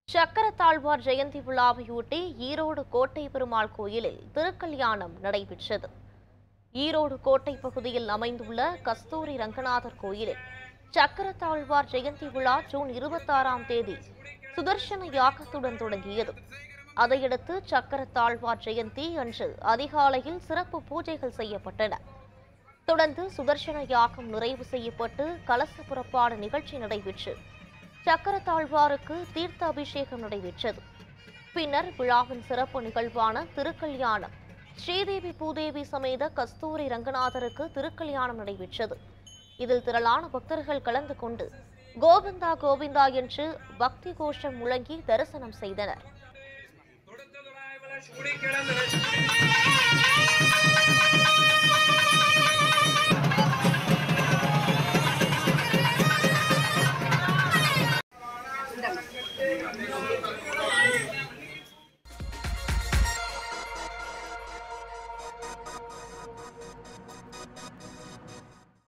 சக்கரத்தாழ்வார் ஜெயந்தி விழாவையொட்டி ஈரோடு கோட்டை பெருமாள் கோயிலில் திருக்கல்யாணம் நடைபெற்றது ஈரோடு கோட்டை பகுதியில் அமைந்துள்ள கஸ்தூரி ரங்கநாதர் கோயிலில் சக்கரத்தாழ்வார் ஜெயந்தி விழா ஜூன் இருபத்தாறாம் தேதி சுதர்சன யாகத்துடன் தொடங்கியது அதையடுத்து சக்கரத்தாழ்வார் ஜெயந்தி அன்று அதிகாலையில் சிறப்பு பூஜைகள் செய்யப்பட்டன தொடர்ந்து சுதர்சன யாகம் நிறைவு செய்யப்பட்டு கலச புறப்பாடு நிகழ்ச்சி நடைபெற்று சக்கரத்தாழ்வாருக்கு தீர்த்த அபிஷேகம் நடைபெற்றது பின்னர் விழாவின் சிறப்பு நிகழ்வான திருக்கல்யாணம் ஸ்ரீதேவி பூதேவி சமேத கஸ்தூரி ரங்கநாதருக்கு திருக்கல்யாணம் நடைபெற்றது இதில் திரளான பக்தர்கள் கலந்து கொண்டு கோவிந்தா கோவிந்தா என்று பக்தி கோஷம் முழங்கி தரிசனம் செய்தனர்